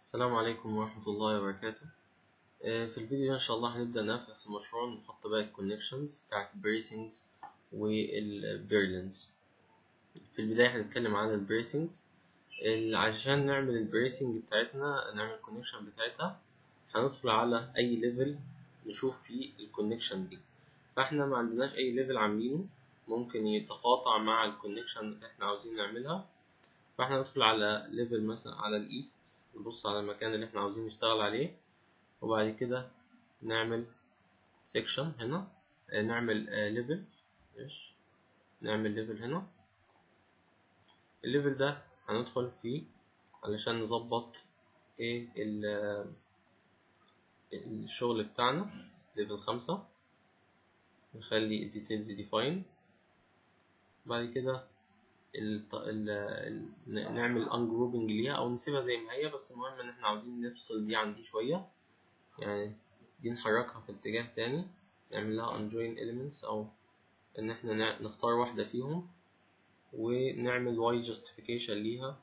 السلام عليكم ورحمة الله وبركاته آه، في الفيديو ده إن شاء الله هنبدأ نقفل في المشروع نحط بقى الكونكشنز بتاعت البريسنجز والبيرلينز في البداية هنتكلم عن البريسنجز عشان نعمل البريسنج بتاعتنا نعمل الكونكشن بتاعتها هندخل على أي ليفل نشوف فيه الكونكشن دي فاحنا ما عندناش أي ليفل عاملينه ممكن يتقاطع مع الكونكشن اللي احنا عاوزين نعملها فاحنا ندخل على ليفل مثلا على الايست نبص على المكان اللي احنا عاوزين نشتغل عليه وبعد كده نعمل سيكشن هنا آه، نعمل ليفل ايش نعمل ليفل هنا الليفل ده هندخل فيه علشان نظبط ايه ال- الشغل بتاعنا ليفل خمسة نخلي الديتيلز ديفاين بعد كده ال ال ال نعمل ungrouping ليها او نسيبها زي ما هي بس المهم ان احنا عاوزين نفصل دي عن دي شوية يعني دي نحركها في اتجاه تاني نعمل لها unjoin elements او ان احنا نع- نختار واحدة فيهم ونعمل y justification ليها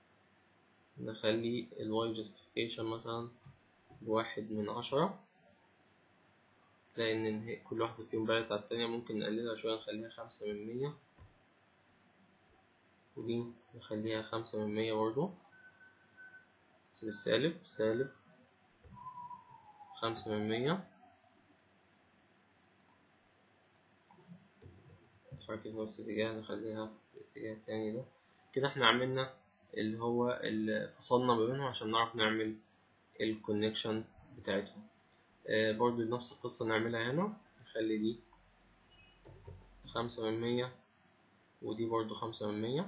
نخلي ال y justification مثلا بواحد من عشرة تلاقي ان هي- كل واحدة فيهم بعدت على التانية ممكن نقللها شوية نخليها خمسة من مية ودي نخليها خمسة من مية برضو بس بالسالب سالب خمسة من مية نتحرك في نفس الاتجاه نخليها في الاتجاه التاني ده كده احنا عملنا اللي هو اللي فصلنا ما بينهم عشان نعرف نعمل الكونكشن بتاعتهم آه برضو نفس القصة نعملها هنا نخلي دي خمسة من مية ودي برضو خمسة من مية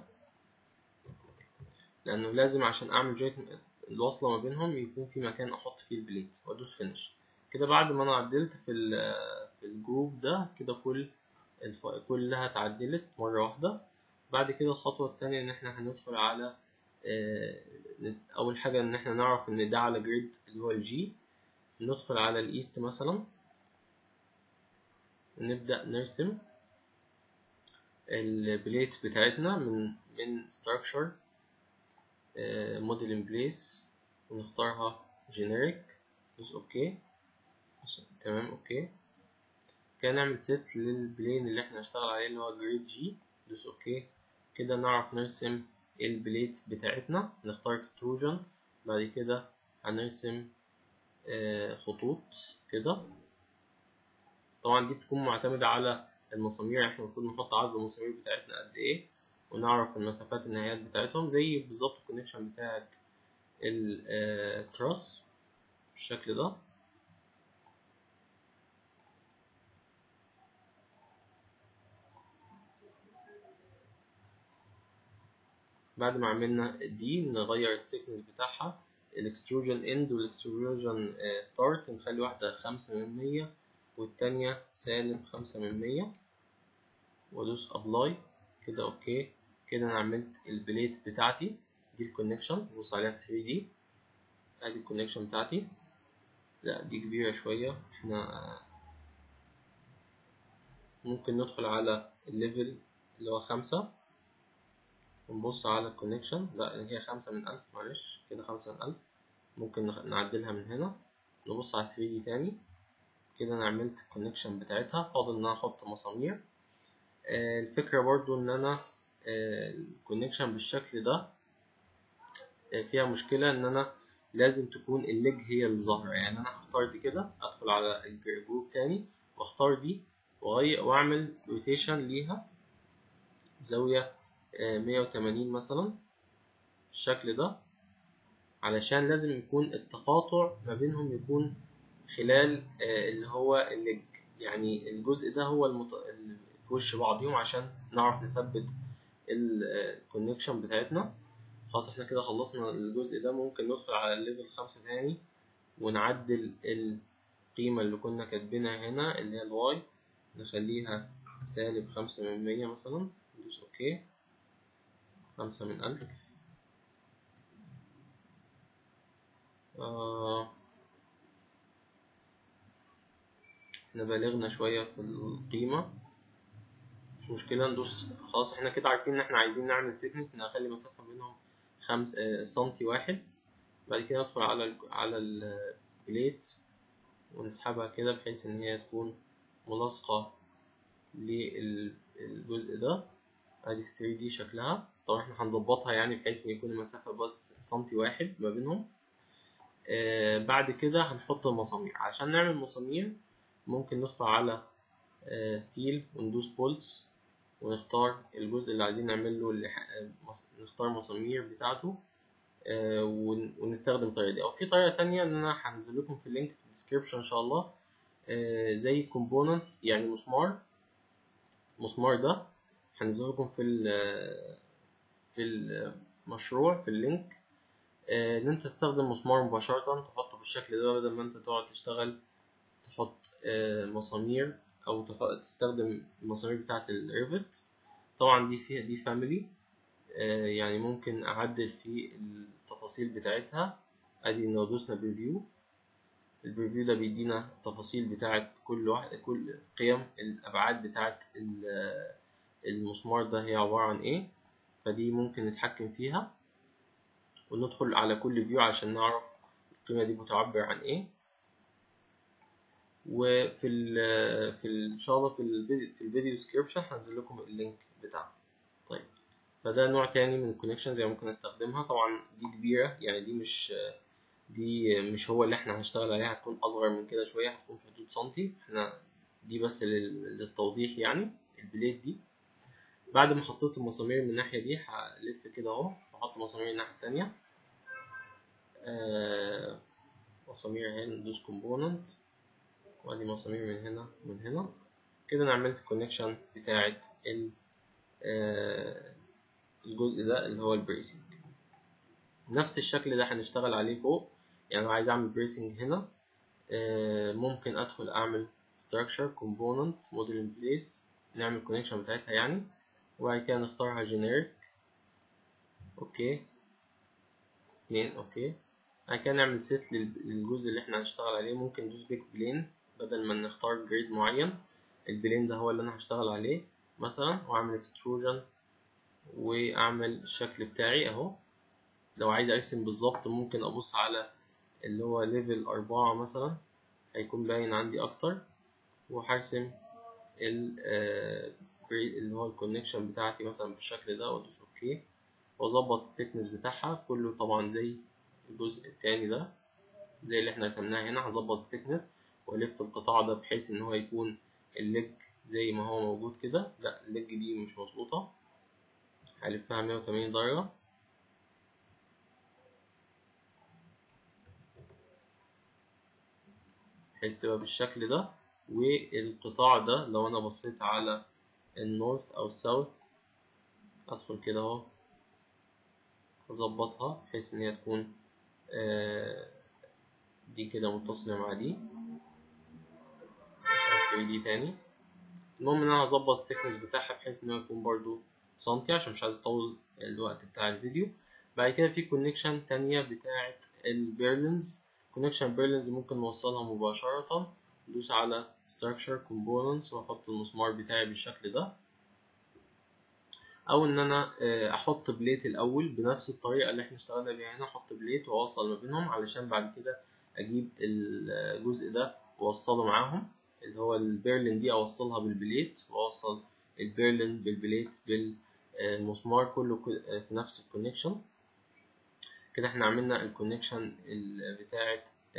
لأنه لازم عشان أعمل جوينت الوصلة ما بينهم يكون في مكان أحط فيه البليت وأدوس فينش كده بعد ما أنا عدلت في ال في الجروب ده كده كل الف... كلها اتعدلت مرة واحدة بعد كده الخطوة التانية إن إحنا هندخل على آه، نت- أول حاجة إن إحنا نعرف إن ده على جريد اللي هو الجي ندخل على الإيست مثلا ونبدأ نرسم البليت بتاعتنا من من structure موديل ان بليس ونختارها generic دوس اوكي دوس- تمام اوكي كده نعمل set للبلين اللي احنا هنشتغل عليه اللي هو جريد جي دوس اوكي كده نعرف نرسم البليت بتاعتنا نختار extrusion بعد كده هنرسم آه، خطوط كده طبعا دي بتكون معتمدة على المسامير يعني احنا المفروض نحط عدد المسامير بتاعتنا قد ايه ونعرف المسافات النهايات بتاعتهم زي بالظبط الكونكشن بتاعت التراس بالشكل ده بعد ما عملنا دي نغير الثيكنس بتاعها الاكستروجن اند والاكستروجن ستارت نخلي واحدة خمسة من مية والتانية سالب خمسة من مية وادوس ابلاي كده اوكي كده انا عملت البليت بتاعتي دي الكونكشن ببص عليها في 3 دي ادي الكونكشن بتاعتي لا دي كبيرة شوية احنا ممكن ندخل على الليفل اللي هو خمسة ونبص على الكونكشن لا هي خمسة من ألف معلش كده خمسة من ألف ممكن نخ- نعدلها من هنا نبص على 3 دي تاني كده انا عملت الكونكشن بتاعتها فاضل ان انا احط مسامير آه، الفكرة برضو ان انا الكونكشن بالشكل ده آه، فيها مشكلة ان انا لازم تكون الليج هي اللي ظاهرة يعني انا هختار دي كده ادخل على الجروب تاني واختار دي واغير واعمل روتيشن ليها زاوية آه، 180 مثلا بالشكل ده علشان لازم يكون التقاطع ما بينهم يكون خلال آه، اللي هو الليج يعني الجزء ده هو المت... ال- في وش بعضهم عشان نعرف نثبت الكونكشن بتاعتنا خلاص احنا كده خلصنا الجزء ده ممكن ندخل على الليفل خمسة تاني ونعدل القيمة اللي كنا كاتبينها هنا اللي هي الواي نخليها سالب خمسة من مية مثلا ندوس اوكي خمسة من ألف آه احنا بالغنا شوية في القيمة مش مشكلة ندوس خلاص احنا كده عارفين ان احنا عايزين نعمل thickness نخلي مسافة بينهم خمس آه، سنتي واحد بعد كده ندخل على ال على البليت ونسحبها كده بحيث ان هي تكون ملاصقة للجزء ده ادي 3 دي شكلها طبعا احنا هنظبطها يعني بحيث ان يكون المسافة بس سنتي واحد ما بينهم آه بعد كده هنحط المسامير عشان نعمل مسامير ممكن ندخل على آه ستيل وندوس بولز ونختار الجزء اللي عايزين نعمل له اللي نختار مسامير بتاعته آه ونستخدم الطريقة دي أو في طريقة تانية إن أنا هنزل لكم في اللينك في الديسكريبشن إن شاء الله آه زي كومبوننت يعني مسمار المسمار ده هنزل لكم في في المشروع في اللينك آه إن أنت تستخدم مسمار مباشرة تحطه بالشكل ده بدل ما أنت تقعد تشتغل تحط مسامير أو تستخدم المسامير بتاعة الريفت طبعا دي فيها دي فاميلي يعني ممكن أعدل في التفاصيل بتاعتها أدي لو دوسنا بريفيو البريفيو ده بيدينا التفاصيل بتاعت كل واحد كل قيم الأبعاد بتاعت المسمار ده هي عبارة عن إيه فدي ممكن نتحكم فيها وندخل على كل فيو عشان نعرف القيمة دي بتعبر عن إيه وفي ال في ال ان شاء الله في الفيديو في الفيديو ديسكريبشن هنزل لكم اللينك بتاعه طيب فده نوع تاني من الكونكشنز يعني ممكن استخدمها طبعا دي كبيره يعني دي مش دي مش هو اللي احنا هنشتغل عليها هتكون اصغر من كده شويه هتكون في حدود سنتي احنا دي بس للتوضيح يعني البليت دي بعد ما حطيت المسامير من الناحيه دي هلف كده اهو واحط مسامير الناحيه التانيه آه مسامير هنا ندوس كومبوننت وادي مسامير من هنا ومن هنا كده انا عملت الكونكشن بتاعت الجزء ده اللي هو البريسنج نفس الشكل ده هنشتغل عليه فوق يعني لو عايز اعمل بريسنج هنا ممكن ادخل اعمل structure component model in place نعمل connection بتاعتها يعني وبعد كده نختارها generic اوكي اتنين اوكي بعد كده نعمل set للجزء اللي احنا هنشتغل عليه ممكن ندوس بيك بلين بدل ما نختار جريد معين البلين ده هو اللي انا هشتغل عليه مثلا واعمل اكستروجن واعمل الشكل بتاعي اهو لو عايز ارسم بالظبط ممكن ابص على اللي هو ليفل أربعة مثلا هيكون باين عندي اكتر وهرسم اللي هو الكونكشن بتاعتي مثلا بالشكل ده وادوس اوكي واظبط الثيكنس بتاعها كله طبعا زي الجزء التاني ده زي اللي احنا رسمناه هنا هنظبط الثيكنس والف القطاع ده بحيث ان هو يكون الليج زي ما هو موجود كده لا الليج دي مش مظبوطه هلفها 180 درجه بحيث تبقى بالشكل ده والقطاع ده لو انا بصيت على النورث او الساوث ادخل كده اهو اظبطها بحيث ان هي تكون آه دي كده متصلة مع دي مش دي تاني المهم ان انا هظبط الثيكنس بتاعها بحيث ان هو يكون برضو سنتي عشان مش عايز اطول الوقت بتاع الفيديو بعد كده في كونكشن تانية بتاعة البيرلينز كونكشن بيرلينز ممكن نوصلها مباشرة ندوس على structure components واحط المسمار بتاعي بالشكل ده او ان انا احط بليت الاول بنفس الطريقه اللي احنا اشتغلنا بيها هنا احط بليت واوصل ما بينهم علشان بعد كده اجيب الجزء ده واوصله معاهم اللي هو البيرلين دي اوصلها بالبليت واوصل البيرلين بالبليت بالمسمار كله في نفس الكونكشن كده احنا عملنا الكونكشن بتاعه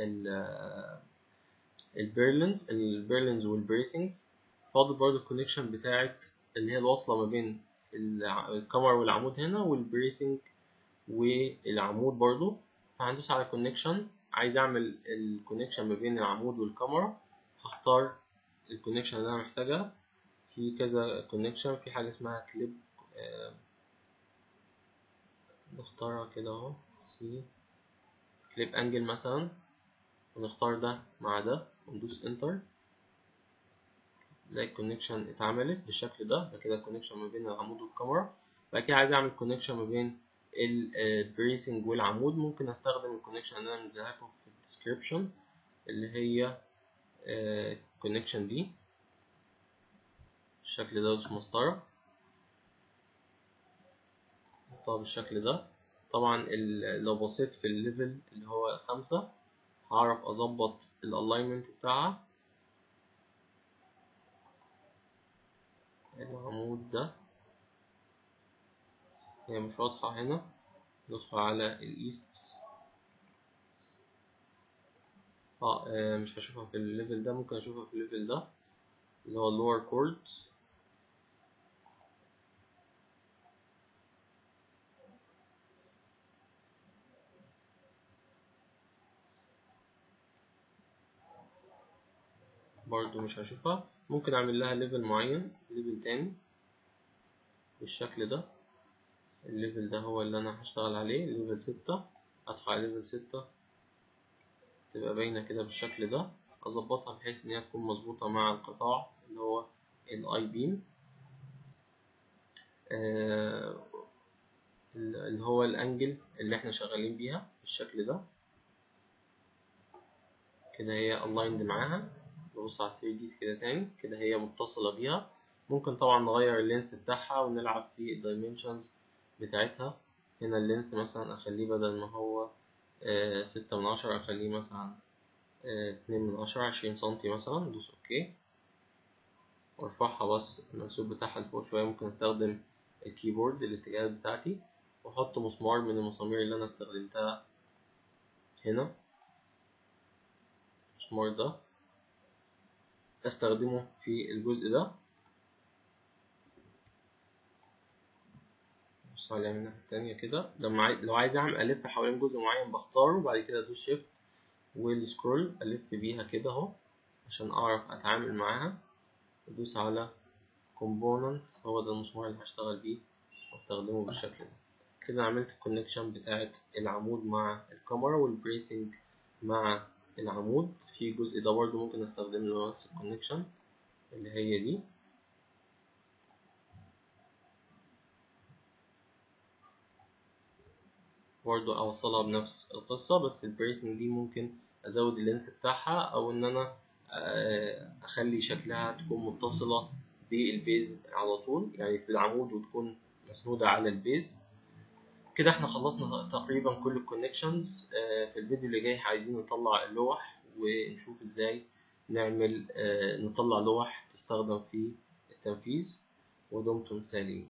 البيرلينز البيرلينز والبريسنجز فاضل برضو الكونكشن بتاعه اللي هي الواصله ما بين الكاميرا والعمود هنا والبريسنج والعمود برضو فهندوس على كونكشن عايز اعمل الكونكشن ما بين العمود والكاميرا هختار الكونكشن اللي انا محتاجها في كذا كونكشن في حاجه اسمها كليب آه نختارها كده اهو سي كليب انجل مثلا ونختار ده مع ده وندوس انتر نلاقي الكونكشن اتعملت بالشكل ده ده كده الكونكشن ما بين العمود والكاميرا بعد كده عايز اعمل كونكشن ما بين البريسنج والعمود ممكن استخدم الكونكشن اللي انا منزلها لكم في الديسكريبشن اللي هي الكونكشن دي بالشكل ده دوس مسطرة نحطها بالشكل ده طبعا ال- لو بصيت في الليفل اللي هو خمسة هعرف أظبط الألاينمنت بتاعها العمود ده هي مش واضحة هنا ندخل على الإيست اه آه، مش هشوفها في الليفل ده ممكن أشوفها في الليفل ده اللي هو اللور كورد برضو مش هشوفها ممكن اعمل لها ليفل معين ليفل تاني بالشكل ده الليفل ده هو اللي انا هشتغل عليه ليفل ستة ادخل على ليفل ستة تبقى باينة كده بالشكل ده اظبطها بحيث ان هي تكون مظبوطة مع القطاع اللي هو الاي بيم اللي هو الانجل اللي احنا شغالين بيها بالشكل ده كده هي aligned معاها نبص على 3 دي كده تاني كده هي متصلة بيها ممكن طبعا نغير اللينث بتاعها ونلعب في الدايمنشنز بتاعتها هنا اللينث مثلا اخليه بدل ما هو آه ستة من عشرة اخليه مثلا آه اتنين من عشرة عشرين سنتي مثلا ندوس اوكي وارفعها بس المنسوب بتاعها لفوق شوية ممكن استخدم الكيبورد الاتجاهات بتاعتي واحط مسمار من المسامير اللي انا استخدمتها هنا المسمار ده استخدمه في الجزء ده بص عليها من الناحية التانية كده لما عاي... لو عايز اعمل الف حوالين جزء معين بختاره وبعد كده ادوس شيفت والسكرول الف بيها كده اهو عشان اعرف اتعامل معاها ادوس على component هو ده المسمار اللي هشتغل بيه واستخدمه بالشكل ده كده عملت الكونكشن بتاعت العمود مع الكاميرا والبريسنج مع العمود في الجزء ده برضه ممكن استخدم له نفس الكونكشن اللي هي دي برضه اوصلها بنفس القصة بس البريسنج دي ممكن ازود اللينث بتاعها او ان انا اخلي شكلها تكون متصلة بالبيز على طول يعني في العمود وتكون مسنودة على البيز كده احنا خلصنا تقريبا كل الكونكشنز في الفيديو اللي جاي عايزين نطلع اللوح ونشوف ازاي نعمل نطلع لوح تستخدم في التنفيذ ودمتم سالمين